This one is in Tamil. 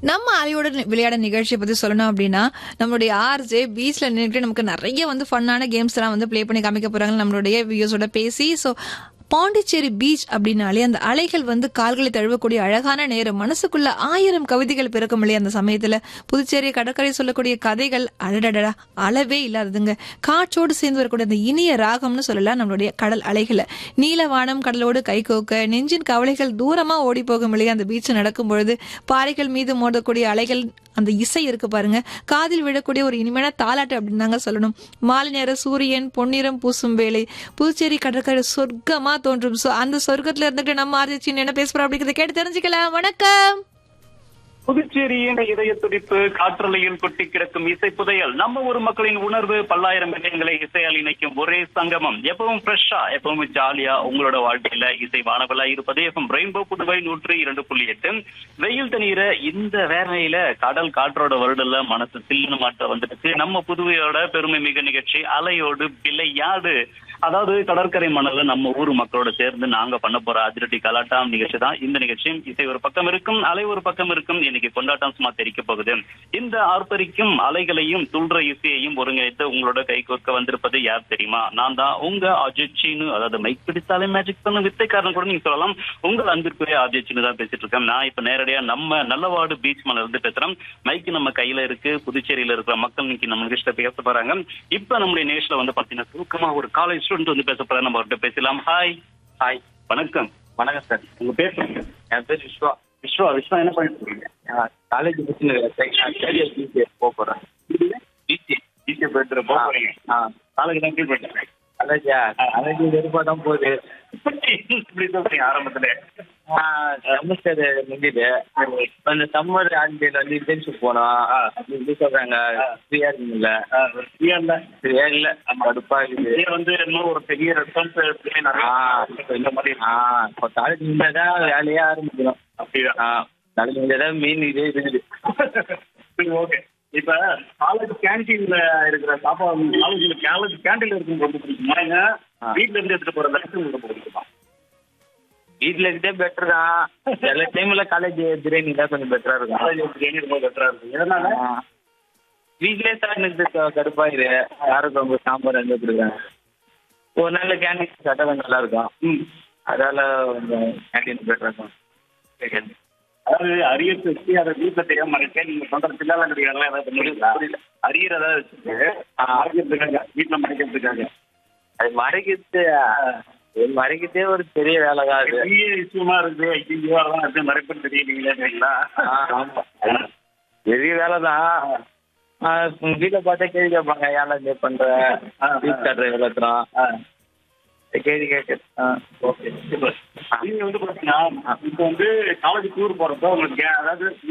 நம்ம அலையோட நி- விளையாட நிகழ்ச்சியை பத்தி சொல்லணும் அப்படின்னா நம்மளுடைய ஆர்ஜே பீச்ல நின்றுட்டு நமக்கு நிறைய வந்து ஃபன்னான கேம்ஸ் எல்லாம் வந்து ப்ளே பண்ணி காமிக்க போறாங்க நம்மளுடைய வியூஸோட பேசி ஸோ பாண்டிச்சேரி பீச் அப்படின்னாலே அந்த அலைகள் வந்து கால்களை தழுவக்கூடிய அழகான நேரம் மனசுக்குள்ள ஆயிரம் கவிதைகள் பிறக்கும் இல்லையா அந்த சமயத்துல புதுச்சேரி கடற்கரை சொல்லக்கூடிய கதைகள் அடடடா அளவே இல்லாததுங்க காற்றோடு சேர்ந்து வரக்கூடிய அந்த இனிய ராகம்னு சொல்லலாம் நம்மளுடைய கடல் அலைகளை நீலவானம் கடலோடு கைகோக்க நெஞ்சின் கவலைகள் தூரமா ஓடி போகும் இல்லையா அந்த பீச்சில் நடக்கும் பொழுது பாறைகள் மீது மோதக்கூடிய அலைகள் அந்த இசை இருக்கு பாருங்க காதில் விழக்கூடிய ஒரு இனிமையான தாலாட்டு அப்படின்னு தாங்க சொல்லணும் மாலை நேர சூரியன் பொன்னிறம் பூசும் வேலை புதுச்சேரி கடற்கரை சொர்க்கமா தோன்றும் சோ அந்த சொர்க்கத்துல இருந்துட்டு நம்ம ஆர்ஜிச்சின் என்ன பேசுறோம் அப்படிங்கறத கேட்டு தெரிஞ்சுக்கலாம் வணக்கம் புதுச்சேரியின் இதய துடிப்பு காற்றலையில் கொட்டி கிடக்கும் இசை புதையல் நம்ம ஊர் மக்களின் உணர்வு பல்லாயிரம் இதயங்களை இசையால் இணைக்கும் ஒரே சங்கமம் எப்பவும் ஃப்ரெஷ்ஷா எப்பவும் ஜாலியா உங்களோட வாழ்க்கையில இசை வானவலா இருப்பது எஃப்எம் ரெயின்போ புதுவை நூற்றி இரண்டு புள்ளி எட்டு வெயில் தண்ணீர இந்த வேலையில கடல் காற்றோட வருடல மனசு சில்லுன்னு மாட்ட வந்துடுச்சு நம்ம புதுவையோட பெருமை மிக நிகழ்ச்சி அலையோடு விளையாடு அதாவது கடற்கரை மணல்ல நம்ம ஊர் மக்களோட சேர்ந்து நாங்க பண்ண போற அதிரடி கலாட்டம் நிகழ்ச்சி தான் இந்த நிகழ்ச்சி இசை ஒரு பக்கம் இருக்கும் அலை ஒரு பக்கம் இருக்கும் இன்னைக்கு கொண்டாட்டம் சும்மா தெரிக்க போகுது இந்த ஆர்ப்பரிக்கும் அலைகளையும் துள்ற இசையையும் ஒருங்கிணைத்து உங்களோட கை கோர்க்க வந்திருப்பது யார் தெரியுமா நான் தான் உங்க அஜித் சீனு அதாவது மைக் பிடித்தாலே மேஜிக் பண்ண வித்தைக்காரன் கூட நீங்க சொல்லலாம் உங்கள் அன்பிற்குரிய அஜித் சீனு தான் பேசிட்டு இருக்கேன் நான் இப்ப நேரடியா நம்ம நல்லவாடு பீச் மலை இருந்து பேசுறேன் மைக் நம்ம கையில இருக்கு புதுச்சேரியில இருக்கிற மக்கள் இன்னைக்கு நம்ம நிகழ்ச்சியில பேச போறாங்க இப்ப நம்முடைய நிகழ்ச்சியில வந்து பாத்தீங்கன்னா சுருக்கமா ஒரு காலேஜ் ஸ்டூடெண்ட் வந்து பேச போறாங்க நம்ம அவர்கிட்ட பேசலாம் ஹாய் ஹாய் வணக்கம் வணக்கம் சார் உங்க பேர் சொல்லுங்க என் பேர் விஸ்வா விஸ்வா விஸ்வா என்ன பண்ணிட்டு இருக்கீங்க காலேஜ் முடிச்சு தேர்ட் இயர் பிசி போக போகிறேன் பிசி ஈஸியா போயிட்டு போக போறீங்க ஆ காலேஜ் தான் ஃபீல் பண்ணிட்டேன் காலேஜா காலேஜ் வெறுப்பாக தான் போகுது இப்படி சொல்றீங்க ஆரம்பத்துல செமஸ்டர் முடியுது இப்போ இந்த சம்மர் ஹாலிடேல வந்து இன்டர்ன்ஷிப் போனோம் இப்படி சொல்கிறாங்க ஃப்ரீயாக இருக்குங்கள ஃப்ரீயா இல்ல ஃப்ரீயாக இல்லை கடுப்பாக இருக்குது இதே வந்து இன்னும் ஒரு பெரிய ரெஸ்பான்சிபிலிட்டி நிறைய ஆ. இருக்கு. இந்த மாதிரி ஆ இப்போ காலேஜ் முடிஞ்சால் தான் வேலையே ஆரம்பிக்கணும் அப்படிதான் ஆ காலேஜ் முடிஞ்சால் தான் மெயின் இதே இருக்குது சரி ஓகே இப்ப காலேஜ் கேண்டீன்ல இருக்கிற சாப்பாடு காலேஜ்ல காலேஜ் கேண்டீன்ல இருக்கும் ரொம்ப பிடிக்குமா இல்ல ஆ. வீட்ல இருந்து எடுத்துட்டு போற லட்சம் ரொம்ப பிடிக்குமா வீட்டில் இருந்தே பெட்டர் தான் எல்லா டைமில் காலேஜ் பிரியாணி தான் கொஞ்சம் பெட்டராக இருக்கும் காலேஜ் பிரியாணி ரொம்ப பெட்டரா இருக்கும் எதனால வீட்லயே சாப்பிட்டு கடுப்பாயிரு யாரும் ரொம்ப சாம்பார் எங்க கொடுக்குறாங்க ஒரு நாள் கேண்டீன் சாப்பிட்டா கொஞ்சம் நல்லா இருக்கும் ம். அதனால கொஞ்சம் கேண்டீன் பெட்டரா இருக்கும் அதாவது அரியர் வச்சு அதை வீட்டுல தெரியாம மறைக்க நீங்க சொல்ற பிள்ளைலாம் கிடையாது ஏதாவது பண்ணுவீங்களா புரியல. அரியர் ஏதாவது வச்சுட்டு மறைக்கிறதுக்காக வீட்டுல மறைக்கிறதுக்காக அது மறைக்கிறது அது மறைக்கிறதே ஒரு பெரிய வேலை தான் அது பெரிய விஷயமா இருக்கு ஐயோ அதெல்லாம் எப்படி மறைப்புன்னு தெரியலீங்களா ஆ, ஆமா. பெரிய வேலை தான் வீட்டில் பார்த்தா கேள்வி கேட்பாங்க ஏன்டா இது பண்ற ஆ, ஆ. ஃபீஸ் கட்டுற விளக்குறோம் கேள்வி கேட்க ஓகே நீங்க வந்து பாத்தீங்கன்னா இப்ப வந்து காலேஜ் டூர் போறப்போ உங்களுக்கு அதாவது